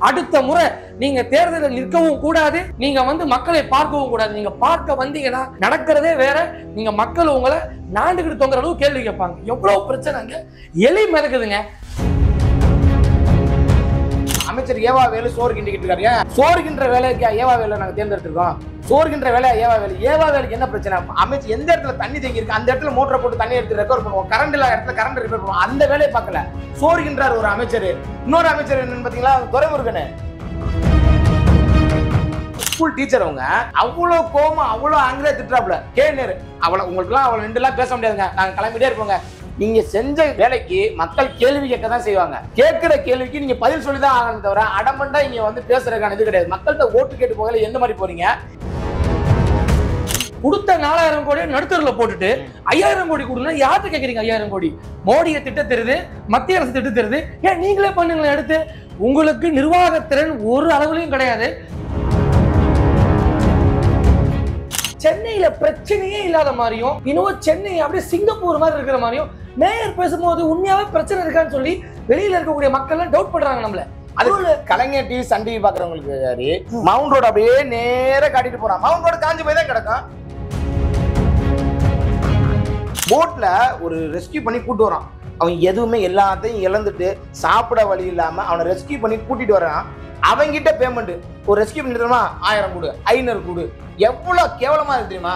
அடுத்த முறை நீங்க தேர்தலில் நிற்கவும் கூடாது நீங்க வந்து மக்களை பார்க்கவும் கூடாது நீங்க பார்க்க வந்தீங்கன்னா நடக்கிறதே வேற நீங்க மக்கள் உங்களை நாண்டுகிட்டு தொங்குற அளவு கேள்வி கேட்பாங்க எவ்வளவு பிரச்சனைங்க எலி மிதக்குதுங்க அமைச்சர் ஏவா வேலு சோறு கிண்டிக்கிட்டு இருக்காரு ஏன் சோறுகின்ற வேலைக்கு ஏவா வேலை நாங்க தேர்ந்தெடுத்திருக்கோம் சோறுகின்ற வேலை ஏவா வேலை ஏவா வேலைக்கு என்ன பிரச்சனை அமைச்சர் எந்த இடத்துல தண்ணி தேங்கி இருக்கு அந்த இடத்துல மோட்டரை போட்டு தண்ணி எடுத்து ரெக்கவர் பண்ணுவோம் கரண்ட் இல்லாத இடத்துல கரண்ட் ரிப்பேர் பண்ணுவோம் அந்த வேலையை பார்க்கல சோறுகின்றார் ஒரு அமைச்சர் இன்னொரு அமைச்சர் என்னன்னு பாத்தீங்களா துரைமுருகன் ஸ்கூல் டீச்சர் அவங்க அவ்வளவு கோவம் அவ்வளவு ஆங்கிலே திட்டுறாப்புல கேளு அவளை உங்களுக்குலாம் அவளை ரெண்டுலாம் பேச முடியாதுங்க நாங்க கிளம்பிட்டே இருப்போங்க நீங்க செஞ்ச வேலைக்கு மக்கள் கேள்வி கேட்க தான் செய்வாங்க கேட்கிற கேள்விக்கு நீங்க பதில் சொல்லி தான் ஆகணும் தவிர அடமண்டா இங்க வந்து பேசுறதுக்கான இது கிடையாது மக்கள்கிட்ட ஓட்டு கேட்டு போகல எந்த மாதிரி போறீங்க கொடுத்த நாலாயிரம் கோடி நடுத்தரில் போட்டுட்டு ஐயாயிரம் கோடி கொடுனா யார்கிட்ட கேட்குறீங்க ஐயாயிரம் கோடி மோடியை திட்ட தருது மத்திய அரசு திட்ட தருது ஏன் நீங்களே பண்ணுங்களேன் எடுத்து உங்களுக்கு நிர்வாகத்திறன் ஒரு அளவுலையும் கிடையாது சென்னையில பிரச்சனையே இல்லாத மாதிரியும் இன்னும் சென்னை அப்படியே சிங்கப்பூர் மாதிரி இருக்கிற மாதிரியும் மேயர் பேசும்போது உண்மையாவே பிரச்சனை இருக்கான்னு சொல்லி வெளியில இருக்கக்கூடிய மக்கள் எல்லாம் டவுட் பண்றாங்க நம்மள அது கலைஞர் டிவி சன் டிவி பாக்குறவங்களுக்கு சரி மவுண்ட் ரோடு அப்படியே நேரா காட்டிட்டு போறான் மவுண்ட் ரோடு காஞ்சி போய் தான் கிடக்கும் போட்ல ஒரு ரெஸ்கியூ பண்ணி கூட்டு வரான் அவன் எதுவுமே எல்லாத்தையும் இழந்துட்டு சாப்பிட வழி இல்லாம அவனை ரெஸ்கியூ பண்ணி கூட்டிட்டு வரான் அவன்கிட்ட பேமெண்ட் ஒரு ரெஸ்கியூ பண்ணி தருமா ஆயிரம் கொடு ஐநூறு கொடு எவ்வளவு கேவலமா இருக்கு தெரியுமா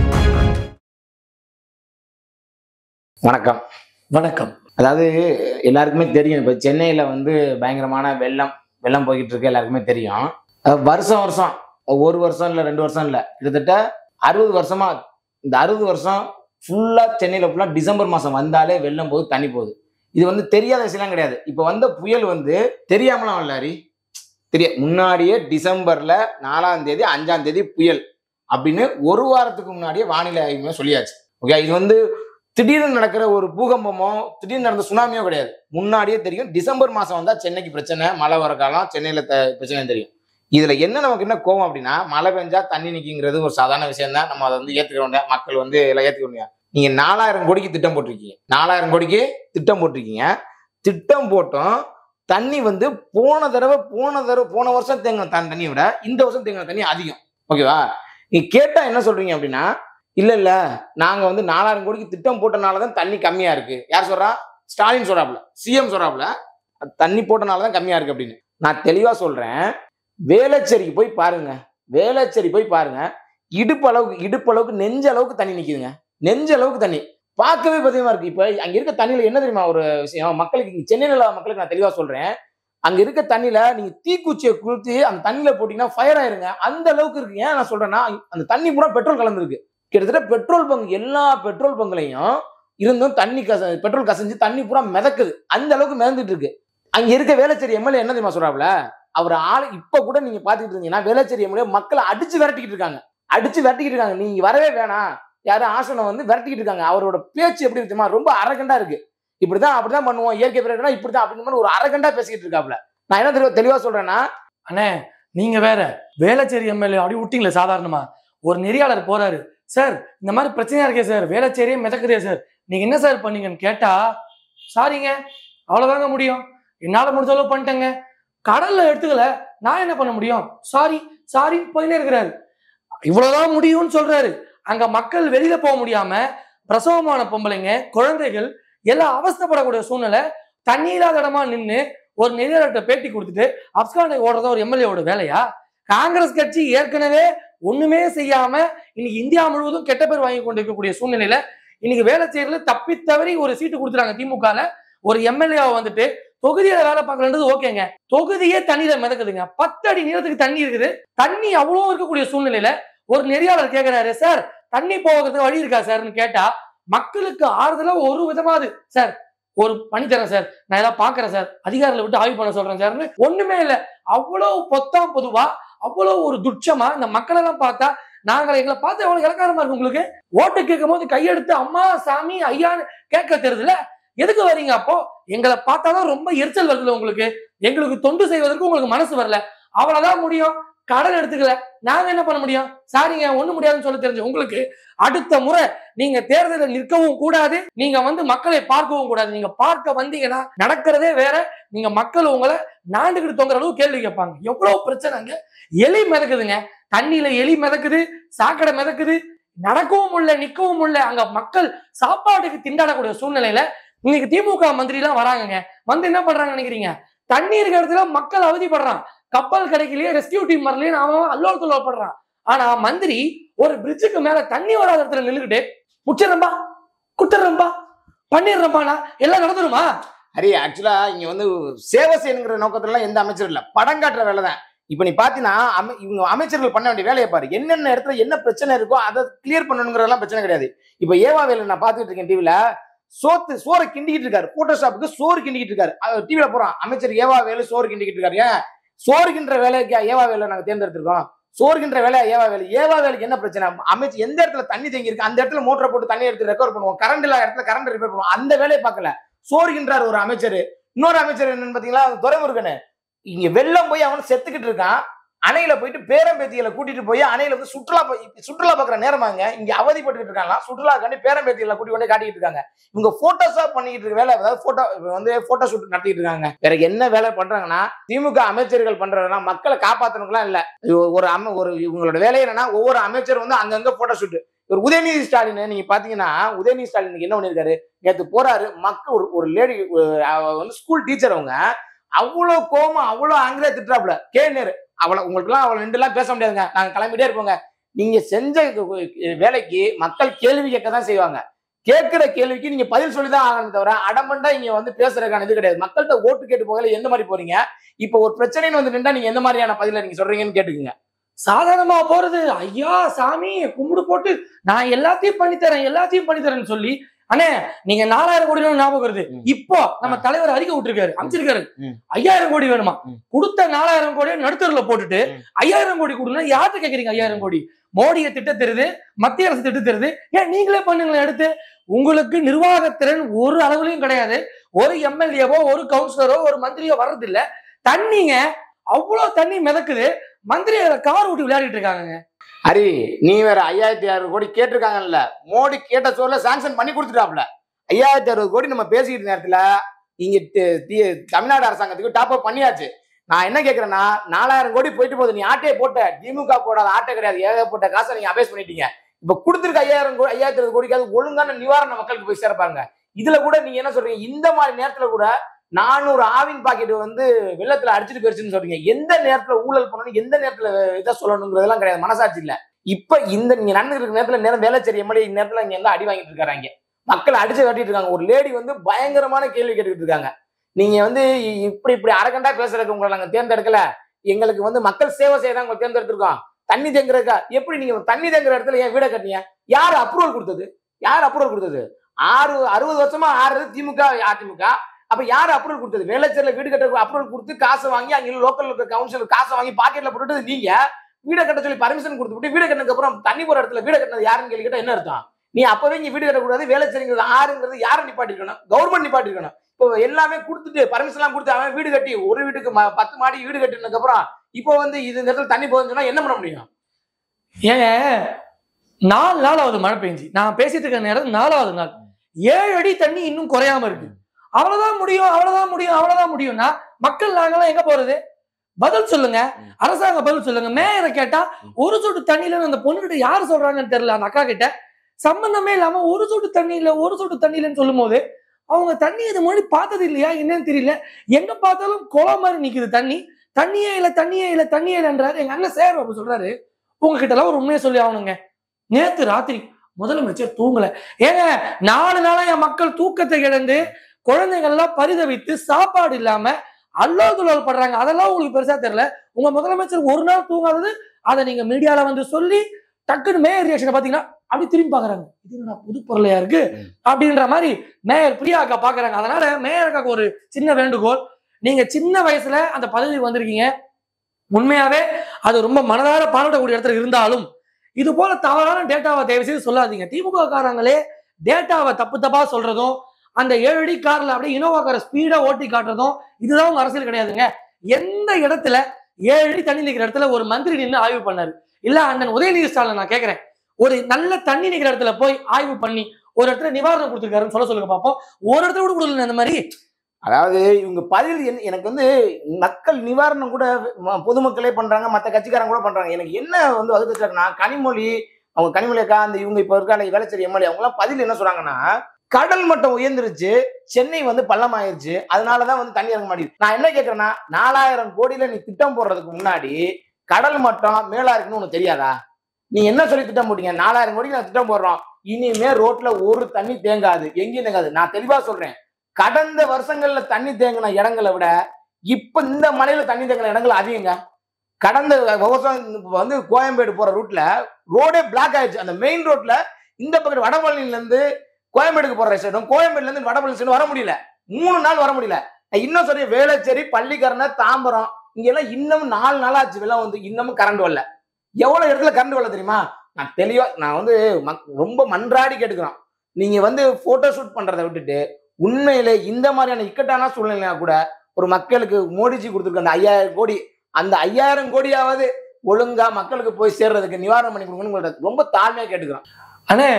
வணக்கம் வணக்கம் அதாவது எல்லாருக்குமே தெரியும் இப்போ சென்னையில் வந்து பயங்கரமான வெள்ளம் வெள்ளம் போய்கிட்டு இருக்கு எல்லாருக்குமே தெரியும் அஹ் வருஷம் வருஷம் ஒரு வருஷம் இல்லை ரெண்டு வருஷம் இல்லை கிட்டத்தட்ட அறுபது வருஷமா இந்த அறுபது வருஷம் ஃபுல்லாக சென்னையில் ஃபுல்லாக டிசம்பர் மாதம் வந்தாலே வெள்ளம் போகுது தண்ணி போகுது இது வந்து தெரியாத விஷயம்லாம் கிடையாது இப்போ வந்த புயல் வந்து தெரியாமலாம் இல்லாரி தெரிய முன்னாடியே டிசம்பர்ல நாலாம் தேதி அஞ்சாம் தேதி புயல் அப்படின்னு ஒரு வாரத்துக்கு முன்னாடியே வானிலை ஆய்வு மையம் சொல்லியாச்சு ஓகே இது வந்து திடீர்னு நடக்கிற ஒரு பூகம்பமோ திடீர்னு நடந்த சுனாமியோ கிடையாது முன்னாடியே தெரியும் டிசம்பர் மாசம் வந்தா சென்னைக்கு பிரச்சனை மழை வர காலம் சென்னையில த பிரச்சனை தெரியும் இதுல என்ன நமக்கு என்ன கோவம் அப்படின்னா மழை பெஞ்சா தண்ணி நிற்கிங்கிறது ஒரு சாதாரண விஷயம் தான் நம்ம அதை வந்து ஏத்துக்க வேண்டிய மக்கள் வந்து எல்லாம் ஏத்துக்க வேண்டிய நீங்க நாலாயிரம் கோடிக்கு திட்டம் போட்டிருக்கீங்க நாலாயிரம் கோடிக்கு திட்டம் போட்டிருக்கீங்க திட்டம் போட்டோம் தண்ணி வந்து போன தடவை போன தடவை போன வருஷம் தேங்கின தண்ணி தண்ணியை விட இந்த வருஷம் தேங்கின தண்ணி அதிகம் ஓகேவா நீங்க கேட்டா என்ன சொல்றீங்க அப்படின்னா இல்ல இல்ல நாங்க வந்து நாலாயிரம் கோடிக்கு திட்டம் போட்டனாலதான் தண்ணி கம்மியா இருக்கு யார் சொல்றா ஸ்டாலின் சொல்றாப்ல சிஎம் சொல்றாப்ல அது தண்ணி போட்டனாலதான் கம்மியா இருக்கு அப்படின்னு நான் தெளிவா சொல்றேன் வேளச்சேரிக்கு போய் பாருங்க வேளச்சேரி போய் பாருங்க இடுப்பு அளவுக்கு இடுப்பு அளவுக்கு நெஞ்ச அளவுக்கு தண்ணி நிக்குதுங்க நெஞ்ச அளவுக்கு தண்ணி பார்க்கவே பதியமா இருக்கு இப்ப அங்க இருக்க தண்ணியில என்ன தெரியுமா ஒரு விஷயம் மக்களுக்கு இங்க சென்னையில உள்ள மக்களுக்கு நான் தெளிவா சொல்றேன் அங்க இருக்க தண்ணியில நீங்க தீக்குச்சியை குளித்து அந்த தண்ணியில போட்டீங்கன்னா ஃபயர் ஆயிருங்க அந்த அளவுக்கு இருக்கு ஏன் நான் சொல்றேன்னா அந்த தண்ணி பூரா பெட்ரோல் கலந்துருக்கு கிட்டத்தட்ட பெட்ரோல் பங்க் எல்லா பெட்ரோல் பங்க்லையும் இருந்தும் தண்ணி கச பெட்ரோல் கசஞ்சு தண்ணி பூரா மிதக்குது அந்த அளவுக்கு மிதந்துட்டு இருக்கு அங்க இருக்க வேளச்சேரி எம்எல்ஏ என்ன தெரியுமா சொல்றாப்ல அவர் ஆளு இப்ப கூட நீங்க பாத்துக்கிட்டு இருந்தீங்கன்னா வேளச்சேரி எம்எல்ஏ மக்களை அடிச்சு விரட்டிக்கிட்டு இருக்காங்க அடிச்சு விரட்டிக்கிட்டு இருக்காங்க நீங்க வரவே வேணாம் யாரும் ஆசனம் வந்து விரட்டிக்கிட்டு இருக்காங்க அவரோட பேச்சு எப்படி இருக்குமா ரொம்ப அரகண்டா இருக்கு இப்படிதான் அப்படிதான் பண்ணுவோம் இயற்கை பிறகுனா இப்படிதான் அப்படின்ற மாதிரி ஒரு அரகண்டா பேசிக்கிட்டு இருக்காப்ல நான் என்ன தெளிவா தெளிவா சொல்றேன்னா அண்ணே நீங்க வேற வேளச்சேரி எம்எல்ஏ அப்படி விட்டீங்களே சாதாரணமா ஒரு நெறியாளர் போறாரு சார் இந்த மாதிரி பிரச்சனையா இருக்கே சார் வேளச்சேரியே மிதக்குதே சார் நீங்க என்ன சார் பண்ணீங்கன்னு கேட்டா சாரிங்க அவ்வளவுதாங்க முடியும் என்னால முடிஞ்ச அளவு பண்ணிட்டேங்க கடல்ல எடுத்துக்கல நான் என்ன பண்ண முடியும் சாரி சாரி போயினே இருக்கிறாரு இவ்வளவுதான் முடியும்னு சொல்றாரு அங்க மக்கள் வெளியில போக முடியாம பிரசவமான பொம்பளைங்க குழந்தைகள் எல்லாம் அவஸ்தைப்படக்கூடிய சூழ்நிலை தண்ணி இல்லாத இடமா நின்று ஒரு நெறியாளர்கிட்ட பேட்டி கொடுத்துட்டு அப்கானை ஓடுறதா ஒரு எம்எல்ஏவோட வேலையா காங்கிரஸ் கட்சி ஏற்கனவே ஒண்ணுமே செய்யாம இன்னைக்கு இந்தியா முழுவதும் கெட்ட பேர் வாங்கி கொண்டிருக்கக்கூடிய சூழ்நிலையில இன்னைக்கு வேலைச்சேரியில தப்பி தவறி ஒரு சீட்டு கொடுத்துறாங்க திமுகல ஒரு எம்எல்ஏ வந்துட்டு தொகுதியில வேலை பார்க்கறது ஓகேங்க தொகுதியே தண்ணியில மிதக்குதுங்க பத்து அடி நீளத்துக்கு தண்ணி இருக்குது தண்ணி அவ்வளோ இருக்கக்கூடிய சூழ்நிலையில ஒரு நெறியாளர் கேட்கிறாரு சார் தண்ணி போகிறதுக்கு வழி இருக்கா சார்னு கேட்டா மக்களுக்கு ஆறுதலா ஒரு விதமாவது சார் ஒரு பண்ணி தரேன் சார் நான் ஏதாவது பாக்குறேன் சார் அதிகாரிகளை விட்டு ஆய்வு பண்ண சொல்றேன் சார்னு ஒண்ணுமே இல்லை அவ்வளவு பொத்தாம் பொதுவா அவ்வளவு ஒரு துட்சமா இந்த மக்கள் எல்லாம் பார்த்தா நாங்கள் எங்களை பார்த்து எவ்வளவு இலக்காரமா இருக்கு உங்களுக்கு ஓட்டு கேட்கும் போது கையெடுத்து அம்மா சாமி ஐயான்னு கேட்க தெரியுதுல எதுக்கு வரீங்க அப்போ எங்களை பார்த்தாதான் ரொம்ப எரிச்சல் வருதுல உங்களுக்கு எங்களுக்கு தொண்டு செய்வதற்கு உங்களுக்கு மனசு வரல அவ்வளவுதான் முடியும் கடன் எடுத்துக்கல நாங்க என்ன பண்ண முடியும் சாரிங்க ஒண்ணு முடியாதுன்னு சொல்ல தெரிஞ்சு உங்களுக்கு அடுத்த முறை நீங்க தேர்தலில் நிற்கவும் கூடாது நீங்க வந்து மக்களை பார்க்கவும் கூடாது நீங்க பார்க்க வந்தீங்கன்னா நடக்கிறதே வேற நீங்க மக்கள் உங்களை நாண்டுகிட்டு தொங்குற அளவு கேள்வி கேட்பாங்க எவ்வளவு பிரச்சனைங்க எலி மிதக்குதுங்க தண்ணியில எலி மிதக்குது சாக்கடை மிதக்குது நடக்கவும் முடியல நிக்கவும் முடியல அங்க மக்கள் சாப்பாட்டுக்கு திண்டாடக்கூடிய சூழ்நிலையில இன்னைக்கு திமுக மந்திரி எல்லாம் வராங்கங்க வந்து என்ன பண்றாங்க நினைக்கிறீங்க தண்ணி இருக்கிற இடத்துல மக்கள் அவதிப்படுறான் கப்பல் கிடைக்கலையே ரெஸ்கியூ டீம் வரலையே அவன் அல்லோல் தொல்லப்படுறான் ஆனா மந்திரி ஒரு பிரிட்ஜுக்கு மேல தண்ணி வராத இடத்துல நின்றுக்கிட்டு முச்சிடுறம்பா குத்துறம்பா பண்ணிடுறப்பானா எல்லாம் நடந்துருமா ஹரி ஆக்சுவலா இங்க வந்து சேவை செய்யணுங்கிற நோக்கத்துல எந்த அமைச்சரும் இல்ல படம் காட்டுற வேலை தான் இப்ப நீ பாத்தீங்கன்னா அமை- இவங்க அமைச்சர்கள் பண்ண வேண்டிய வேலையை பாரு என்னென்ன இடத்துல என்ன பிரச்சனை இருக்கோ அதை கிளியர் பண்ணணுங்கிறதெல்லாம் பிரச்சனை கிடையாது இப்ப ஏவா வேலை நான் பாத்துட்டு இருக்கேன் டிவில சோத்து சோறை கிண்டிக்கிட்டு இருக்காரு போட்டோஷாப்புக்கு சோறு கிண்டிக்கிட்டு இருக்காரு டிவில போறான் அமைச்சர் ஏவா வேலு சோறு கிண்டிக்கிட்டு இருக்காரு ஏன் சோறு கிண்டுற வேலைக்கு ஏவா வேலை நாங்க தேர்ந்தெடுத்திருக்கோம் சோறு கிண்டுற வேலை ஏவா வேலை ஏவா வேலைக்கு என்ன பிரச்சனை அமைச்சர் எந்த இடத்துல தண்ணி தேங்கி இருக்கு அந்த இடத்துல மோட்டரை போட்டு தண்ணி எடுத்து ரெக்கவர் பண்ணுவோம் கரண்ட் இல்லாத இடத்துல கரண்ட் ரிப்பேர் பண்ணுவோம் அந்த வேலையை பார்க்கல சோறுகின்றார் ஒரு அமைச்சர் இன்னொரு அமைச்சர் என்னன்னு பாத்தீங்களா துரைமுருகன் இங்க வெள்ளம் போய் அவன் செத்துக்கிட்டு இருக்கான் அணையில போயிட்டு பேரம்பேத்திகளை கூட்டிட்டு போய் அணையில வந்து சுற்றுலா போய் சுற்றுலா பார்க்குற நேரமாங்க இங்க அவதிப்பட்டுக்கிட்டு இருக்காங்க சுற்றுலா காண்டி பேரம்பேத்திகளை கூட்டி கொண்டு காட்டிட்டு இருக்காங்க இவங்க போட்டோஷாப் பண்ணிக்கிட்டு இருக்க வேலை அதாவது போட்டோ வந்து போட்டோ ஷூட் நடத்திட்டு இருக்காங்க வேற என்ன வேலை பண்றாங்கன்னா திமுக அமைச்சர்கள் பண்றதுனா மக்களை காப்பாத்தணுங்கலாம் இல்ல இது ஒரு அம ஒரு இவங்களோட வேலை என்னன்னா ஒவ்வொரு அமைச்சர் வந்து அங்கங்க போட்டோ ஷூட் ஒரு உதயநிதி ஸ்டாலின் நீங்க பாத்தீங்கன்னா உதயநிதி ஸ்டாலின் என்ன பண்ணிருக்காரு நேத்து போறாரு மக்கள் ஒரு ஒரு லேடி வந்து ஸ்கூல் டீச்சர் அவங்க அவ்வளவு கோவமா அவ்வளவு ஆங்கிலே திட்டுறாப்புல கே நேரு அவளை உங்களுக்குலாம் அவளை ரெண்டு எல்லாம் பேச முடியாதுங்க நாங்க கிளம்பிட்டே இருப்போங்க நீங்க செஞ்ச வேலைக்கு மக்கள் கேள்வி கேட்க தான் செய்வாங்க கேட்கிற கேள்விக்கு நீங்க பதில் சொல்லி தான் ஆகணும் தவிர அடமண்டா இங்க வந்து பேசுறதுக்கான இது கிடையாது மக்கள்கிட்ட ஓட்டு கேட்டு போகல எந்த மாதிரி போறீங்க இப்போ ஒரு பிரச்சனைன்னு வந்து நின்றா நீங்க எந்த மாதிரியான பதில நீங்க சொல்றீங்கன்னு கேட்டுக்குங்க சாதாரணமா போறது ஐயா சாமி கும்பிடு போட்டு நான் எல்லாத்தையும் பண்ணித்தரேன் எல்லாத்தையும் பண்ணித்தரேன்னு சொல்லி அண்ணே நீங்க நாலாயிரம் கோடி ரூபாய் ஞாபகம் வருது ம். இப்போ நம்ம தலைவர் அறிக்கை விட்டுருக்காரு அமைச்சிருக்காரு ம். ஐயாயிரம் கோடி வேணுமா ம். கொடுத்த நாலாயிரம் கோடியை நடுத்தருல போட்டுட்டு ம். ஐயாயிரம் கோடி கொடுனா யார்கிட்ட கேக்குறீங்க ஐயாயிரம் கோடி மோடியை திட்ட தருது மத்திய அரசு திட்ட தருது ஏன் நீங்களே பண்ணுங்களேன் எடுத்து உங்களுக்கு நிர்வாகத்திறன் ஒரு அளவுலயும் கிடையாது ஒரு எம்எல்ஏவோ ஒரு கவுன்சிலரோ ஒரு மந்திரியோ வர்றதில்ல தண்ணிங்க அவ்வளவு தண்ணி மிதக்குது மந்திரி அதுல கார் ஓட்டி விளையாடிட்டு இருக்காங்க ஹரி நீ வேற ஐயாயிரத்தி அறுபது கோடி கேட்டிருக்காங்கல்ல மோடி கேட்ட சொல்ல சாங்ஷன் பண்ணி கொடுத்துட்டாப்ல ஐயாயிரத்தி அறுபது கோடி நம்ம பேசிக்கிட்ட நேரத்துல இங்க தி- தி- தமிழ்நாடு அரசாங்கத்துக்கு டாப் அப் பண்ணியாச்சு நான் என்ன கேக்குறேன்னா நாலாயிரம் கோடி போயிட்டு போகுது நீ ஆட்டையை போட்ட திமுக போடாத ஆட்டை கிடையாது ஏகப்பட்ட காசை நீங்க அபேஸ் பண்ணிட்டீங்க இப்ப கொடுத்துருக்க ஐயாயிரம் கோடி ஐயாயிரத்தி அறுபது கோடிக்காவது ஒழுங்கான நிவாரண மக்களுக்கு போய் சேர்ப்பாங்க இதுல கூட நீங்க என்ன சொல்றீங்க இந்த மாதிரி நேரத்துல கூட நானூறு ஆவின் பாக்கெட் வந்து வெள்ளத்துல அடிச்சிட்டு போயிருச்சுன்னு சொல்றீங்க எந்த நேரத்துல ஊழல் பண்ணணும் எந்த நேரத்துல இதை சொல்லணுங்கிறதெல்லாம் கிடையாது மனசாட்சி இல்ல இப்ப இந்த நீங்க நடந்துட்டு இருக்க நேரத்துல நேரம் வேலைச்சேரி எம்எல்ஏ இந்த நேரத்துல இங்க எல்லாம் அடி வாங்கிட்டு இருக்காங்க மக்கள் அடிச்சு கட்டிட்டு இருக்காங்க ஒரு லேடி வந்து பயங்கரமான கேள்வி கேட்டுக்கிட்டு இருக்காங்க நீங்க வந்து இ- இப்படி இப்படி அரகண்டா பேசுறதுக்கு உங்களை நாங்க தேர்ந்தெடுக்கல எங்களுக்கு வந்து மக்கள் சேவை செய்ய தான் உங்களை தேர்ந்தெடுத்திருக்கோம் தண்ணி தேங்குறதுக்கா எப்படி நீங்க தண்ணி தேங்குற இடத்துல ஏன் வீட கட்டினீங்க யார் அப்ரூவல் கொடுத்தது யார் அப்ரூவல் கொடுத்தது ஆறு அறுபது வருஷமா ஆறுறது திமுக அதிமுக அப்ப யார் அப்ரூவல் கொடுத்தது வேலைச்சேரியில வீடு கட்ட அப்ரூவல் கொடுத்து காசை வாங்கி அங்க லோக்கல் இருக்க கவுன்சிலர் காசை வாங்கி பாக்கெட்ல போட்டுட்டு நீங்க வீட கட்ட சொல்லி பர்மிஷன் கொடுத்துட்டு வீடு கட்டினதுக்கு அப்புறம் தண்ணி போற இடத்துல வீடு கட்டினது யாருன்னு கேள்வி கேட்டா என்ன அர்த்தம் நீ அப்பவே இங்க வீடு கட்டக்கூடாது வேலைச்சேரிங்கிறது ஆறுங்கிறது யாரை நிப்பாட்டிருக்கணும் கவர்மெண்ட் நிப்பாட்டிருக்கணும் இப்போ எல்லாமே கொடுத்துட்டு பர்மிஷன் எல்லாம் கொடுத்து அவன் வீடு கட்டி ஒரு வீட்டுக்கு ம- பத்து மாடி வீடு கட்டினதுக்கு அப்புறம் இப்போ வந்து இது இந்த இடத்துல தண்ணி போகுதுன்னு சொன்னா என்ன பண்ண முடியும் ஏங்க நாலு நாள் ஆகுது மழை பெஞ்சு நான் பேசிட்டு இருக்க நேரம் நாலாவது நாள் ஏழு அடி தண்ணி இன்னும் குறையாம இருக்கு அவ்வளவுதான் முடியும் அவ்வளவுதான் முடியும் அவ்வளவுதான் முடியும்னா மக்கள் நாங்கெல்லாம் எங்க போறது பதில் சொல்லுங்க ம். அரசாங்கம் பதில் சொல்லுங்க மேயரை கேட்டா ஒரு சொட்டு தண்ணியில அந்த பொண்ணுகிட்ட யாரு சொல்றாங்கன்னு தெரியல அந்த அக்கா கிட்ட சம்பந்தமே இல்லாம ஒரு சொட்டு தண்ணி இல்ல ஒரு சொட்டு தண்ணி இல்லைன்னு சொல்லும் போது அவங்க தண்ணி இது முன்னாடி பார்த்தது இல்லையா என்னன்னு தெரியல எங்க பார்த்தாலும் குளம் மாதிரி நிக்குது தண்ணி தண்ணியே இல்ல தண்ணியே இல்ல தண்ணியே இல்லைன்றாரு எங்க அண்ணன் சேர் அப்படி சொல்றாரு உங்ககிட்ட எல்லாம் ஒரு உண்மையை சொல்லி ஆகணுங்க நேத்து ராத்திரி முதலமைச்சர் தூங்கல ஏங்க நாலு நாளா என் மக்கள் தூக்கத்தை இழந்து குழந்தைகள் எல்லாம் பரிதவித்து சாப்பாடு இல்லாம அல்லோதுலோல் படுறாங்க அதெல்லாம் உங்களுக்கு பெருசா தெரியல உங்க முதலமைச்சர் ஒரு நாள் தூங்காதது அதை நீங்க மீடியால வந்து சொல்லி டக்குன்னு மேயர் ரியாக்ஷனை பாத்தீங்கன்னா அப்படி திரும்பி பாக்குறாங்க இது என்ன புது பொருளையா இருக்கு ம். அப்படின்ற மாதிரி மேயர் பிரியா அக்கா பாக்குறாங்க அதனால மேயர் அக்காக்கு ஒரு சின்ன வேண்டுகோள் நீங்க சின்ன வயசுல அந்த பதவிக்கு வந்திருக்கீங்க உண்மையாவே அது ரொம்ப மனதார பாராட்டக்கூடிய இடத்துல இருந்தாலும் இது போல தவறான டேட்டாவை தயவு செய்து சொல்லாதீங்க திமுக காரங்களே டேட்டாவை தப்பு தப்பா சொல்றதும் அந்த ஏழு அடி கார்ல அப்படியே இனோவா காரை ஸ்பீடா ஓட்டி காட்டுறதும் இதுதான் உங்க அரசியல் கிடையாதுங்க எந்த இடத்துல ஏழு அடி தண்ணி நிக்கிற இடத்துல ஒரு மந்திரி நின்று ஆய்வு பண்ணாரு இல்ல அண்ணன் உதயநிதி ஸ்டாலின் நான் கேட்கிறேன் ஒரு நல்ல தண்ணி நிக்கிற இடத்துல போய் ஆய்வு பண்ணி ஒரு இடத்துல நிவாரணம் கொடுத்துருக்காருன்னு சொல்ல சொல்லுங்க பாப்போம் ஒரு இடத்துல கூட கொடுக்கல அந்த மாதிரி அதாவது இவங்க பதில் என்ன- எனக்கு வந்து மக்கள் நிவாரணம் கூட ம- பொதுமக்களே பண்றாங்க மற்ற கட்சிக்காரங்க கூட பண்றாங்க எனக்கு என்ன வந்து வகுத்துட்டாருன்னா கனிமொழி அவங்க கனிமொழி அக்கா அந்த இவங்க இப்ப இருக்காங்க வேலைச்சேரி எம்எல்ஏ அவங்க எல்லாம் பதில் என்ன சொல்றாங்கன்னா கடல் மட்டம் உயர்ந்துருச்சு சென்னை வந்து பள்ளமாயிருச்சு அதனாலதான் வந்து தண்ணி இறங்க மாட்டேங்குது நான் என்ன கேட்கறேன்னா நாலாயிரம் கோடியில நீ திட்டம் போடுறதுக்கு முன்னாடி கடல் மட்டம் மேலா இருக்குன்னு உனக்கு தெரியாதா நீ என்ன சொல்லி திட்டம் போட்டீங்க நாலாயிரம் கோடிக்கு நான் திட்டம் போடுறோம் இனிமே ரோட்ல ஒரு தண்ணி தேங்காது எங்கேயும் தேங்காது நான் தெளிவா சொல்றேன் கடந்த வருஷங்கள்ல தண்ணி தேங்கின இடங்களை விட இப்ப இந்த மலையில தண்ணி தேங்கின இடங்கள் அதிகங்க கடந்த விவசாயம் இப்ப வந்து கோயம்பேடு போற ரூட்ல ரோடே பிளாக் ஆயிடுச்சு அந்த மெயின் ரோட்ல இந்த பக்கம் வடபழனில இருந்து கோயம்பேடுக்கு போற சைடும் கோயம்பேடுல இருந்து வடபழனி சைடு வர முடியல மூணு நாள் வர முடியல நான் இன்னும் சொல்றேன் வேளச்சேரி பள்ளிக்கரணை தாம்பரம் இங்க எல்லாம் இன்னமும் நாலு நாள் ஆச்சு வெள்ளம் வந்து இன்னமும் கரண்ட் வரல எவ்வளவு இடத்துல கரண்ட் வரல தெரியுமா நான் தெளிவா நான் வந்து மக்- ரொம்ப மன்றாடி கேட்டுக்கிறோம் நீங்க வந்து போட்டோ ஷூட் பண்றதை விட்டுட்டு உண்மையிலே இந்த மாதிரியான இக்கட்டான சூழ்நிலையா கூட ஒரு மக்களுக்கு மோடிஜி கொடுத்துருக்க அந்த ஐயாயிரம் கோடி அந்த ஐயாயிரம் கோடியாவது ஒழுங்கா மக்களுக்கு போய் சேர்றதுக்கு நிவாரணம் பண்ணி கொடுக்கணும்னு உங்கள்ட்ட ரொம்ப தாழ்மையா கேட்டுக்கிறோம் அண்ணே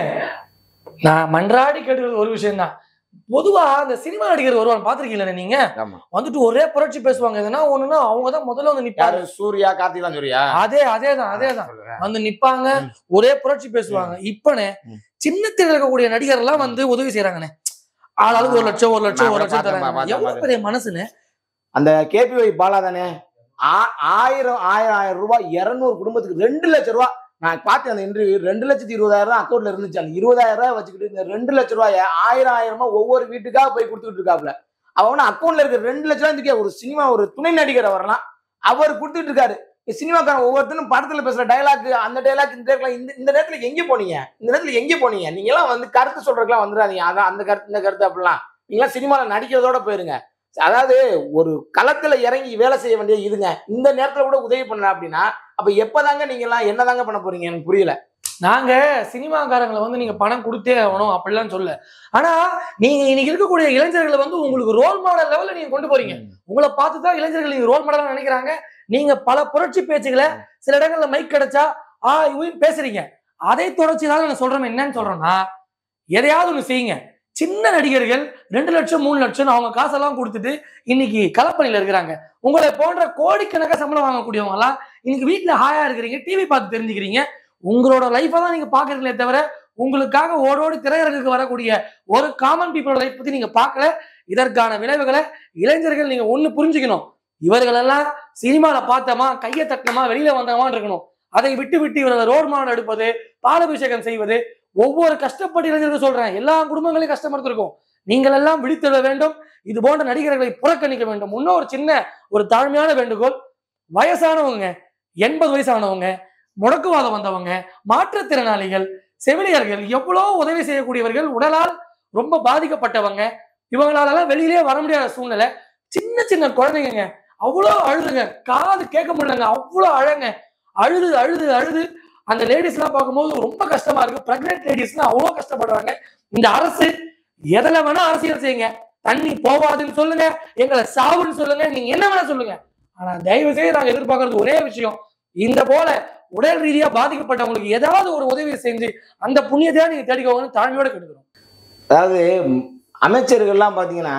நான் மன்றாடி கேட்டுக்கிறது ஒரு விஷயம் தான் பொதுவா அந்த சினிமா நடிகர் வருவான் பாத்திருக்கீங்களா நீங்க ஆமா வந்துட்டு ஒரே புரட்சி பேசுவாங்க எதுனா ஒண்ணுன்னா அவங்க தான் முதல்ல வந்து நிப்பாங்க யாரு சூர்யா கார்த்திக் தான் சூர்யா அதே அதேதான் அதேதான் வந்து நிப்பாங்க ஒரே புரட்சி பேசுவாங்க இப்பனே ம். சின்ன திரையில இருக்கக்கூடிய நடிகர் எல்லாம் வந்து உதவி செய்யறாங்கண்ணே ஆளாளுக்கு ஒரு லட்சம் ஒரு லட்சம் நான் ஒரு கூட லட்சம் பார்த்தேன், தராங்க பார்த்தேன், எவ்வளவு பார்த்தேன். பெரிய மனசுன்னு அந்த கேபிஒய் பாலா தானே ஆ- ஆயிரம் ஆயிரம் ஆயிரம் ரூபாய் இருநூறு குடும்பத்துக்கு ரெண்டு லட்சம் ரூபாய் நான் பார்த்தேன் அந்த இன்டர்வியூ ரெண்டு லட்சத்தி இருபதாயிரம் ரூபாய் அக்கௌண்ட்ல இருந்துச்சு அந்த இருபதாயிரம் ரூபாய் வச்சுக்கிட்டு இந்த ரெண்டு லட்ச ரூபாய ஆயிரம் ஆயிரமா ஒவ்வொரு வீட்டுக்காக போய் கொடுத்துட்டு இருக்காப்ல அவன் அக்கௌண்ட்ல இருக்க ரெண்டு லட்ச ரூபாய் இதுக்கே ஒரு சினிமா ஒரு துணை நடிகர் வரலாம் அவர் கொடுத்துட்டு இருக்காரு இந்த சினிமாக்காரன் ஒவ்வொருத்தரும் படத்துல பேசுற டைலாக் அந்த டைலாக் இந்த dialogue, இந்த இந்த நேரத்துல எங்க போனீங்க இந்த நேரத்துல எங்க போனீங்க நீங்க எல்லாம் வந்து கருத்து சொல்றதுக்கெல்லாம் வந்துடாதீங்க அதான் அந்த கருத்து இந்த கருத்து அப்படிலாம் நீங்களாம் சினிமால நடிக்கிறதோட போயிருங்க அதாவது ஒரு களத்துல இறங்கி வேலை செய்ய வேண்டிய இதுங்க இந்த நேரத்துல கூட உதவி பண்ணல அப்படின்னா அப்ப எப்பதாங்க நீங்க எல்லாம் என்னதாங்க பண்ண போறீங்க எனக்கு புரியல நாங்க சினிமாக்காரங்களை வந்து நீங்க பணம் கொடுத்தே ஆகணும் அப்படிலாம் சொல்ல ஆனா நீங்க இன்னைக்கு இருக்கக்கூடிய இளைஞர்களை வந்து உங்களுக்கு ரோல் மாடல் லெவல்ல நீங்க கொண்டு போறீங்க உங்களை பார்த்து தான் இளைஞர்கள் நீங்க ரோல் மாடலா நினைக்கிறாங்க நீங்க பல புரட்சி பேச்சுகளை சில இடங்கள்ல மைக் கிடைச்சா ஆ இவன் பேசுறீங்க அதை தொடர்ச்சி தான் நான் சொல்றேன் என்னன்னு சொல்றேன்னா எதையாவது ஒண்ணு செய்யுங்க சின்ன நடிகர்கள் ரெண்டு லட்சம் மூணு லட்சம் அவங்க காசெல்லாம் கொடுத்துட்டு இன்னைக்கு களப்பணியில இருக்கிறாங்க உங்களை போன்ற கோடிக்கணக்கா சம்பளம் வாங்கக்கூடியவங்க எல்லாம் இன்னைக்கு வீட்டுல ஹாயா இருக்கிறீங்க டிவி பார்த்து தெரிஞ்சுக்கிறீங்க உங்களோட லைஃபை தான் நீங்க பாக்குறீங்களே தவிர உங்களுக்காக ஓடோடி திரையரங்குக்கு வரக்கூடிய ஒரு காமன் பீப்புளோட லைஃப் பத்தி நீங்க பார்க்கல இதற்கான விளைவுகளை இளைஞர்கள் நீங்க ஒண்ணு புரிஞ்சுக்கணும் இவர்களெல்லாம் சினிமால பார்த்தோமா கையை தட்டினமா வெளியில வந்தோமான்னு இருக்கணும் அதை விட்டு விட்டு இவர்கள் ரோட் மாடல் எடுப்பது பாலாபிஷேகம் செய்வது ஒவ்வொரு கஷ்டப்பட்ட இளைஞர்கள் சொல்றேன் எல்லா குடும்பங்களையும் கஷ்டப்படுத்திருக்கோம் நீங்கள் எல்லாம் விழித்தெழ வேண்டும் இது போன்ற நடிகர்களை புறக்கணிக்க வேண்டும் இன்னும் ஒரு சின்ன ஒரு தாழ்மையான வேண்டுகோள் வயசானவங்க எண்பது வயசானவங்க முடக்குவாதம் வந்தவங்க மாற்றுத்திறனாளிகள் செவிலியர்கள் எவ்வளோ உதவி செய்யக்கூடியவர்கள் உடலால் ரொம்ப பாதிக்கப்பட்டவங்க இவங்களாலலாம் வெளியிலே வர முடியாத சூழ்நிலை சின்ன சின்ன குழந்தைங்க அவ்வளோ அழுதுங்க காது கேட்க முடியலங்க அவ்வளோ அழங்க அழுது அழுது அழுது அந்த லேடிஸ் எல்லாம் பார்க்கும்போது ரொம்ப கஷ்டமா இருக்கு பிரெக்னென்ட் லேடிஸ்லாம் அவ்வளோ கஷ்டப்படுறாங்க இந்த அரசு எதுல வேணா அரசியல் செய்யுங்க தண்ணி போவாதுன்னு சொல்லுங்க எங்களை சாவுன்னு சொல்லுங்க நீங்க என்ன வேணா சொல்லுங்க ஆனா தயவு செய்து நாங்க எதிர்பார்க்கறது ஒரே விஷயம் இந்த போல உடல் ரீதியா பாதிக்கப்பட்டவங்களுக்கு ஏதாவது ஒரு உதவி செஞ்சு அந்த புண்ணியத்தையா நீங்க தேடிக்கோங்கன்னு தாழ்மையோட கேட்டுக்கிறோம் அதாவது ம், அமைச்சர்கள்லாம் பாத்தீங்கன்னா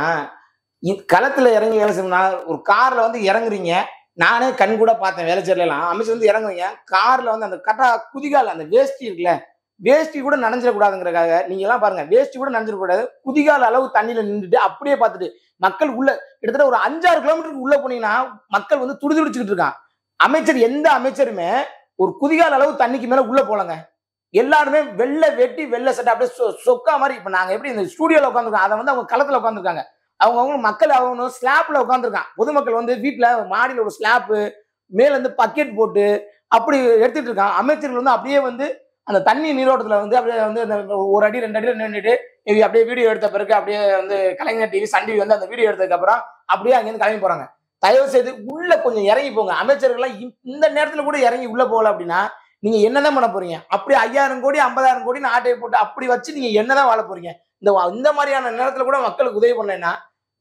இ- களத்துல இறங்கி வேலை செய்யணும்னா ஒரு கார்ல வந்து இறங்குறீங்க நானே கண் கூட பார்த்தேன் வேலைச்சேரில எல்லாம் அமைச்சர் வந்து இறங்குறீங்க கார்ல வந்து அந்த கட்டா குதிகால் அந்த வேஷ்டி இருக்குல்ல வேஷ்டி கூட நனைஞ்சிடக்கூடாதுங்கிறக்காக நீங்க எல்லாம் பாருங்க வேஷ்டி கூட நனைஞ்சிடக்கூடாது குதிகால் அளவு தண்ணியில நின்றுட்டு அப்படியே பார்த்துட்டு மக்கள் உள்ள கிட்டத்தட்ட ஒரு அஞ்சாறு கிலோமீட்டருக்கு உள்ள போனீங்கன்னா மக்கள் வந்து துடிதுடிச்சுக்கிட்டு இருக்கான் அமைச்சர் எந்த அமைச்சருமே ஒரு குதிகால் அளவு தண்ணிக்கு மேல உள்ள போலங்க எல்லாருமே வெள்ளை வெட்டி வெள்ளை சட்டை அப்படியே சொ- சொக்கா மாதிரி இப்ப நாங்க எப்படி இந்த ஸ்டூடியோல உட்காந்துருக்கோம் அதை வந்து அவங்க களத்துல உட்காந்துருக்காங்க அவங்க அவங்க மக்கள் அவங்க ஸ்லாப்ல உட்காந்துருக்கான் பொதுமக்கள் வந்து வீட்டுல மாடியில ஒரு ஸ்லாப்பு மேல இருந்து பக்கெட் போட்டு அப்படி எடுத்துட்டு இருக்கான் அமைச்சர்கள் வந்து அப்படியே வந்து அந்த தண்ணி நீரோட்டத்துல வந்து அப்படியே வந்து அந்த ஒரு அடி ரெண்டு அடி நின்றுட்டு இது அப்படியே வீடியோ எடுத்த பிறகு அப்படியே வந்து கலைஞர் டிவி சன் டிவி வந்து அந்த வீடியோ எடுத்ததுக்கு அப்புறம் அப்படியே அங்கேருந்து கிளம்பி போறாங்க தயவு செய்து உள்ள கொஞ்சம் இறங்கி போங்க அமைச்சர்கள்லாம் இ- இந்த நேரத்துல கூட இறங்கி உள்ள போகல அப்படின்னா நீங்க என்னதான் பண்ண போறீங்க அப்படி ஐயாயிரம் கோடி ஐம்பதாயிரம் கோடி ஆட்டையை போட்டு அப்படி வச்சு நீங்க என்னதான் வாழ போறீங்க இந்த வா- இந்த மாதிரியான நேரத்துல கூட மக்களுக்கு உதவி பண்ணலைன்னா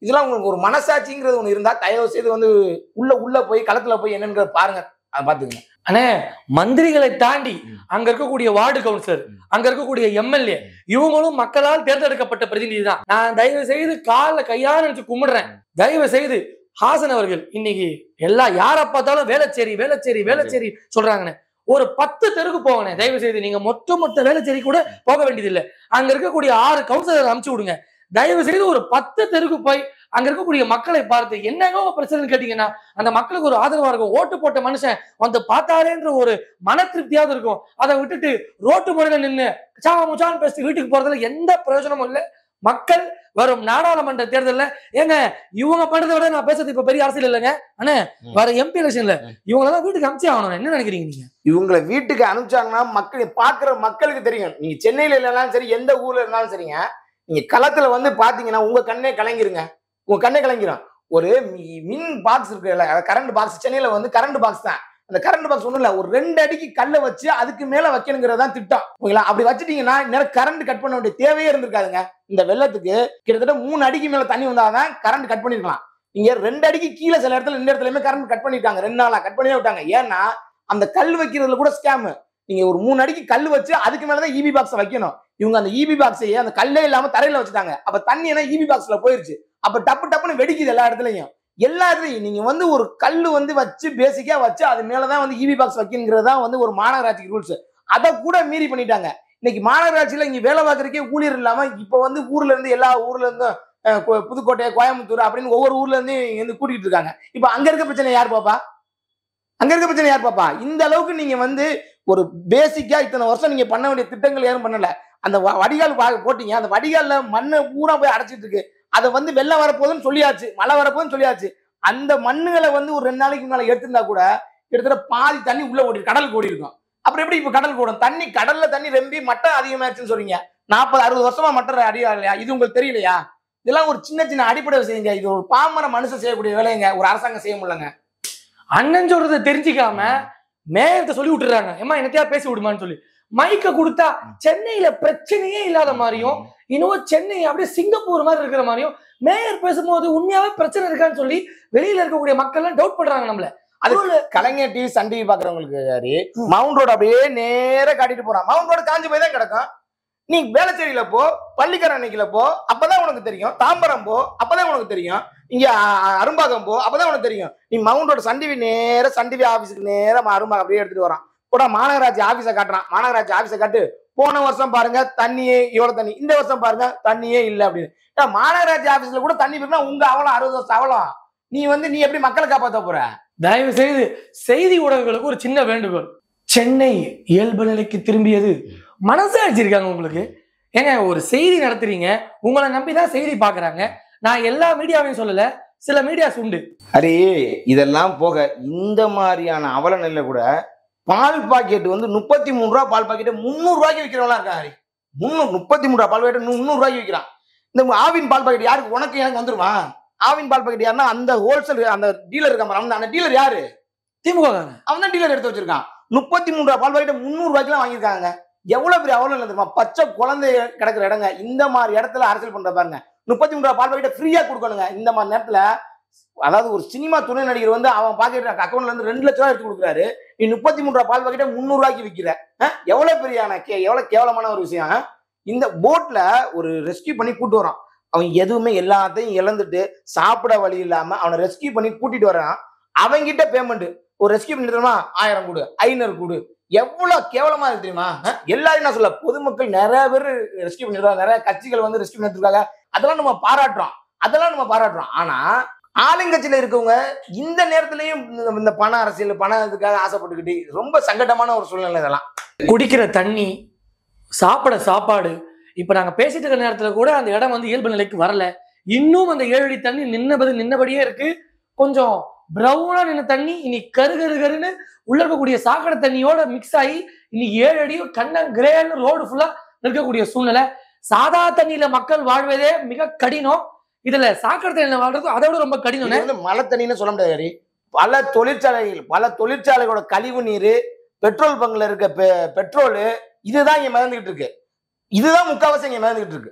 இதெல்லாம் உங்களுக்கு ஒரு மனசாட்சிங்கிறது ஒண்ணு இருந்தா தயவு செய்து வந்து உள்ள உள்ள போய் களத்துல போய் என்னங்கிறத பாருங்க அதை பாத்துக்கங்க அண்ணே மந்திரிகளை தாண்டி ம். அங்க இருக்கக்கூடிய வார்டு கவுன்சிலர் ம். அங்க இருக்கக்கூடிய எம்எல்ஏ இவங்களும் மக்களால் தேர்ந்தெடுக்கப்பட்ட பிரதிநிதி தான் நான் தயவு செய்து காலில் கையா நினைச்சு கும்பிடுறேன் தயவு செய்து ஹாசன் அவர்கள் இன்னைக்கு எல்லா யார பார்த்தாலும் வேளச்சேரி வேளச்சேரி வேளச்சேரி சொல்றாங்கண்ணே ஒரு பத்து தெருக்கு போங்கண்ணே தயவு செய்து நீங்க மொத்த மொத்த வேளச்சேரி கூட போக வேண்டியதில்லை அங்க இருக்கக்கூடிய ஆறு கவுன்சிலர் அனுப்பிச்சு விடுங்க தயவு செய்து ஒரு பத்து தெருக்கு போய் அங்க இருக்கக்கூடிய மக்களை பார்த்து என்னங்க உங்க பிரச்சனைன்னு கேட்டீங்கன்னா அந்த மக்களுக்கு ஒரு ஆதரவா இருக்கும் ஓட்டு போட்ட மனுஷன் வந்து பார்த்தாரேன்ற ஒரு மன திருப்தியாவது இருக்கும் அதை விட்டுட்டு ரோட்டு முறையில நின்று சா முச்சான் பேசி வீட்டுக்கு போறதுல எந்த பிரயோஜனமும் இல்லை மக்கள் வரும் நாடாளுமன்ற தேர்தல்ல ஏங்க இவங்க பண்றதை விட நான் பேசுறது இப்ப பெரிய அரசியல் இல்லைங்க அண்ணே ம். வர எம்பி எலெக்ஷன்ல ம். இவங்களெல்லாம் வீட்டுக்கு அமிச்சே ஆகணும் என்ன நினைக்கிறீங்க நீங்க இவங்களை வீட்டுக்கு அனுப்பிச்சாங்கன்னா மக்கள் பாக்குற மக்களுக்கு தெரியும் நீங்க சென்னையில இல்லைனாலும் சரி எந்த ஊர்ல இருந்தாலும் சரிங்க நீங்க களத்துல வந்து பாத்தீங்கன்னா உங்க கண்ணே கலங்கிருங்க உங்க கண்ணே கலங்கிரும் ஒரு மி- மின் பாக்ஸ் இருக்குல்ல கரண்ட் பாக்ஸ் சென்னையில வந்து கரண்ட் பாக்ஸ் தான் அந்த கரண்ட் பாக்ஸ் ஒண்ணும் இல்ல ஒரு ரெண்டு அடிக்கு கல்லை வச்சு அதுக்கு மேல வைக்கணுங்கிறது தான் திட்டம் ஓகேங்களா அப்படி வச்சுட்டீங்கன்னா நேரம் கரண்ட் கட் பண்ண வேண்டிய தேவையே இருந்திருக்காதுங்க இந்த வெள்ளத்துக்கு கிட்டத்தட்ட மூணு அடிக்கு மேல தண்ணி வந்தாதான் கரண்ட் கட் பண்ணிருக்கலாம் இங்க ரெண்டு அடிக்கு கீழே சில இடத்துல ரெண்டு இடத்துலயுமே கரண்ட் கட் பண்ணிருக்காங்க ரெண்டு நாளா கட் பண்ணியே விட்டாங்க ஏன்னா அந்த கல் வைக்கிறதுல கூட ஸ்கேம் நீங்க ஒரு மூணு அடிக்கு கல் வச்சு அதுக்கு மேலதான் இபி பாக்ஸ் வைக்கணும் இவங்க அந்த இபி பாக்ஸையே அந்த கல்லே இல்லாம தரையில வச்சுட்டாங்க அப்ப தண்ணி என்ன இபி பாக்ஸ்ல போயிருச்சு அப்ப டப்பு டப்புன்னு வெடிக்குது எல்லா இடத்துலயும் எல்லா இடத்துலயும் நீங்க வந்து ஒரு கல் வந்து வச்சு பேசிக்கா வச்சு அது மேலதான் வந்து இபி பாக்ஸ் வைக்கணுங்கிறது தான் வந்து ஒரு மாநகராட்சி ரூல்ஸ் அதை கூட மீறி பண்ணிட்டாங்க இன்னைக்கு மாநகராட்சியில இங்க வேலை பார்க்கறதுக்கே ஊழியர் இல்லாம இப்ப வந்து ஊர்ல இருந்து எல்லா ஊர்ல இருந்தும் அஹ், கோ- புதுக்கோட்டை கோயம்புத்தூர் அப்படின்னு ஒவ்வொரு ஊர்ல இருந்து இங்க வந்து கூட்டிட்டு இருக்காங்க இப்ப அங்க இருக்க பிரச்சனை யார் பாப்பா அங்க இருக்க பிரச்சனை யார் பாப்பா இந்த அளவுக்கு நீங்க வந்து ஒரு பேசிக்கா இத்தனை வருஷம் நீங்க பண்ண வேண்டிய திட்டங்கள் யாரும் பண்ணல அந்த வ- வடிகால் பா- போட்டீங்க அந்த வடிகால்ல மண்ணை பூரா போய் அடைச்சிட்டு இருக்கு அதை வந்து வெள்ளம் வரப்போகுதுன்னு சொல்லியாச்சு மழை வரப்போகுதுன்னு சொல்லியாச்சு அந்த மண்ணுகளை வந்து ஒரு ரெண்டு நாளைக்கு முன்னால எடுத்திருந்தா கூட கிட்டத்தட்ட பாதி தண்ணி உள்ள ஓடி கடலுக்கு ஓடி இருக்கும் அப்புறம் எப்படி இப்ப கடல் ஓடும் தண்ணி கடல்ல தண்ணி ரொம்பி மட்டம் அதிகமாச்சுன்னு சொல்றீங்க நாற்பது அறுபது வருஷமா மட்டம் அடியா இல்லையா இது உங்களுக்கு தெரியலையா இதெல்லாம் ஒரு சின்ன சின்ன அடிப்படை விஷயங்க இது ஒரு பாமர மனுஷன் செய்யக்கூடிய வேலைங்க ஒரு அரசாங்கம் செய்ய முடியலங்க அண்ணன் சொல்றதை தெரிஞ்சுக்காம மேயர்கிட்ட சொல்லி விட்டுறாங்க ஏமா என்னத்தையா பேசி விடுமான்னு சொல்லி மைக்க கொடுத்தா சென்னையில பிரச்சனையே இல்லாத மாதிரியும் இன்னும் சென்னை அப்படியே சிங்கப்பூர் மாதிரி இருக்கிற மாதிரியும் மேயர் பேசும்போது உண்மையாவே பிரச்சனை இருக்கான்னு சொல்லி வெளியில இருக்கக்கூடிய மக்கள் எல்லாம் டவுட் பண்றாங்க நம்மள அது அது கலைஞர் டிவி சன் டிவி பாக்குறவங்களுக்கு யாரு மவுண்ட் ரோடு அப்படியே நேரா காட்டிட்டு போறான் மவுண்ட் ரோடு காஞ்சி போய் தான் கிடக்கும் நீ வேளச்சேரியில போ பள்ளிக்கரணைக்குல போ அப்பதான் உனக்கு தெரியும் தாம்பரம் போ அப்பதான் உனக்கு தெரியும் இங்க அ- அ- அரும்பாக்கம் போ அப்பதான் உனக்கு தெரியும் நீ மவுண்ட் ரோடு சன் டிவி நேரா சன் டிவி ஆபீஸுக்கு நேரா ம- அரும்பாக்கம் அப்படியே எடுத்துட்டு வரான் கூட மாநகராட்சி ஆபீஸை காட்டுறான் மாநகராட்சி ஆபீஸை காட்டு போன வருஷம் பாருங்க தண்ணியே இவ்வளவு தண்ணி இந்த வருஷம் பாருங்க தண்ணியே இல்ல அப்படின்னு ஏன் மாநகராட்சி ஆபீஸ்ல கூட தண்ணி இருக்குன்னா உங்க அவலம் அறுபது வருஷம் அவலம் நீ வந்து நீ எப்படி மக்களை காப்பாத்த போற தயவு செய்து செய்தி ஊடகங்களுக்கு ஒரு சின்ன வேண்டுகோள் சென்னை இயல்பு நிலைக்கு திரும்பியது மனசாட்சி இருக்காங்க உங்களுக்கு ஏங்க ஒரு செய்தி நடத்துறீங்க உங்களை நம்பி தான் செய்தி பாக்குறாங்க நான் எல்லா மீடியாவையும் சொல்லல சில மீடியாஸ் உண்டு அரே இதெல்லாம் போக இந்த மாதிரியான அவல நிலையில கூட பால் பாக்கெட் வந்து முப்பத்தி மூணு ரூபா பால் பாக்கெட் முந்நூறு ரூபாய்க்கு விற்கிறவங்களா இருக்காங்க ஹரி முந்நூறு முப்பத்தி மூணு ரூபா பால் பாக்கெட் முந்நூறு ரூபாய்க்கு விற்கிறான் இந்த ஆவின் பால் பாக்கெட் யாருக்கு உனக்கு எனக்கு வந்துருமா ஆவின் பால் பாக்கெட் யாருன்னா அந்த ஹோல்சேல் அந்த டீலர் இருக்கான் பாரு, அந்த டீலர் யாரு திமுக காரங்க. அவன் தான் டீலர் எடுத்து வச்சிருக்கான் முப்பத்தி மூணு ரூபா பால் பாக்கெட் முந்நூறு ரூபாய்க்குலாம் வாங்கியிருக்காங்க எவ்வளவு பெரிய அவ்வளவு இல்லை தெரியுமா பச்சை குழந்தை கிடக்குற இடங்க இந்த மாதிரி இடத்துல அரசியல் பண்ற பாருங்க முப்பத்தி மூணு ரூபா பால் பாக்கெட் ஃப்ரீயா கொடுக்கணுங்க இந்த மாதிரி நேரத்துல அதாவது ஒரு சினிமா துணை நடிகர் வந்து அவன் பாக்கெட் அக்கௌண்ட்ல இருந்து ரெண்டு லட்ச ரூபா எடுத்து கொடுக்குறாரு நீ முப்பத்தி மூணு ரூபா பால் பாக்கெட்டை முந்நூறு ரூபாய்க்கு விற்கிற அஹ்? எவ்வளவு பெரியான கே எவ்வளவு கேவலமான ஒரு விஷயம் அஹ்? இந்த போட்ல ஒரு ரெஸ்கியூ பண்ணி கூட்டு வரான் அவன் எதுவுமே எல்லாத்தையும் இழந்துட்டு சாப்பிட வழி இல்லாம அவனை ரெஸ்கியூ பண்ணி கூட்டிட்டு வரான் அவன்கிட்ட பேமெண்ட் ஒரு ரெஸ்கியூ பண்ணி தருமா ஆயிரம் கொடு ஐநூறு கொடு எவ்வளவு கேவலமா இருக்கு தெரியுமா அஹ்? எல்லாரையும் நான் சொல்ல பொதுமக்கள் நிறைய பேர் ரெஸ்கியூ பண்ணிருக்காங்க நிறைய கட்சிகள் வந்து ரெஸ்கியூ பண்ணிருக்காங்க அதெல்லாம் நம்ம பாராட்டுறோம் அதெல்லாம் நம்ம பாராட்டுறோம் ஆனா ஆளுங்கட்சியில இருக்கவங்க இந்த நேரத்திலயும் இந்த- இந்த பண அரசியல் பண இதுக்காக ஆசைப்பட்டுக்கிட்டு ரொம்ப சங்கடமான ஒரு சூழ்நிலை இதெல்லாம் குடிக்கிற தண்ணி சாப்பிட சாப்பாடு இப்ப நாங்க பேசிட்டு இருக்கிற நேரத்துல கூட அந்த இடம் வந்து இயல்பு நிலைக்கு வரல இன்னும் அந்த ஏழு அடி தண்ணி நின்னபடி நின்னபடியே இருக்கு கொஞ்சம் பிரவுனா நின்ன தண்ணி இனி கரு கரு கருன்னு உள்ள இருக்கக்கூடிய சாக்கடை தண்ணியோட மிக்ஸ் ஆகி இனி ஏழு அடியும் கண்ணம் கிரேன்னு ரோடு ஃபுல்லா இருக்கக்கூடிய சூழ்நிலை சாதா தண்ணியில மக்கள் வாழ்வதே மிக கடினம் இதுல சாக்கடை தண்ணியில வாழ்றது அதை விட ரொம்ப இது கடினம் வந்து மழை தண்ணின்னு சொல்ல முடியாது ஹரி. பல தொழிற்சாலைகள் பல தொழிற்சாலைகளோட கழிவு நீர் பெட்ரோல் பங்க்ல இருக்க பெ- பெட்ரோலு இதுதான் இங்க மிதந்துகிட்டு இருக்கு இதுதான் முக்காவாசி இங்க மிதந்துகிட்டு இருக்கு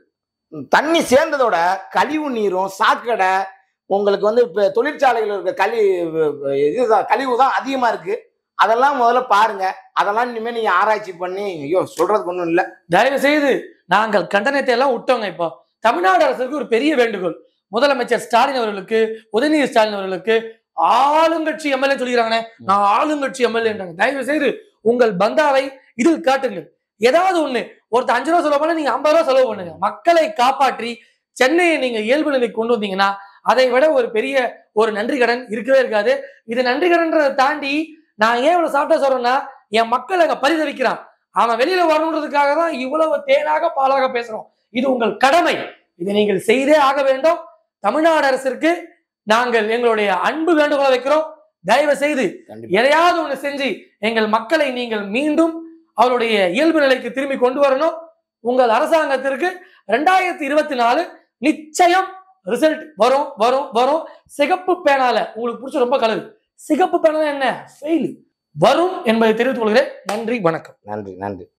தண்ணி சேர்ந்ததோட கழிவு நீரும் சாக்கடை உங்களுக்கு வந்து இப்போ தொழிற்சாலைகள் இருக்க கழி இதுதான் கழிவு தான் அதிகமா இருக்கு அதெல்லாம் முதல்ல பாருங்க அதெல்லாம் இனிமேல் நீங்க ஆராய்ச்சி பண்ணி ஐயோ சொல்றதுக்கு ஒன்றும் இல்லை தயவு செய்து நாங்கள் கண்டனத்தை எல்லாம் விட்டோங்க இப்போ தமிழ்நாடு அரசுக்கு ஒரு பெரிய வேண்டுகோள் முதலமைச்சர் ஸ்டாலின் அவர்களுக்கு உதயநிதி ஸ்டாலின் அவர்களுக்கு ஆளுங்கட்சி எம்எல்ஏ சொல்லிக்கிறாங்கண்ணே நான் ஆளுங்கட்சி எம்எல்ஏன்றாங்க தயவு செய்து உங்கள் பந்தாவை இதில் காட்டுங்கள் ஏதாவது ஒண்ணு ஒருத்தர் அஞ்சு ரூபா செலவு பண்ண நீங்க ஐம்பது ரூபா செலவு பண்ணுங்க மக்களை காப்பாற்றி சென்னையை நீங்க இயல்பு நிலைக்கு கொண்டு வந்தீங்கன்னா அதை விட ஒரு பெரிய ஒரு நன்றி கடன் இருக்கவே இருக்காது இது நன்றி கடன்றதை தாண்டி நான் ஏன் இவ்வளவு சாப்பிட்டா சொல்றேன்னா என் மக்கள் அங்க பரிதவிக்கிறான் அவன் வெளியில வரணுன்றதுக்காக தான் இவ்வளவு தேனாக பாலாக பேசுறோம் இது உங்கள் கடமை இதை நீங்கள் செய்தே ஆக வேண்டும் தமிழ்நாடு அரசிற்கு நாங்கள் எங்களுடைய அன்பு வேண்டுகோளை வைக்கிறோம் தயவு செய்து கண்டிப்பா எதையாவது ஒண்ணு செஞ்சு எங்கள் மக்களை நீங்கள் மீண்டும் அவருடைய இயல்பு நிலைக்கு திரும்பி கொண்டு வரணும் உங்கள் அரசாங்கத்திற்கு ரெண்டாயிரத்தி இருபத்தி நாலு நிச்சயம் ரிசல்ட் வரும் வரும் வரும் சிகப்பு பேனால உங்களுக்கு பிடிச்ச ரொம்ப கலர் சிகப்பு பேனால என்ன ஃபெயில் வரும் என்பதை தெரிவித்துக் கொள்கிறேன் நன்றி வணக்கம் நன்றி நன்றி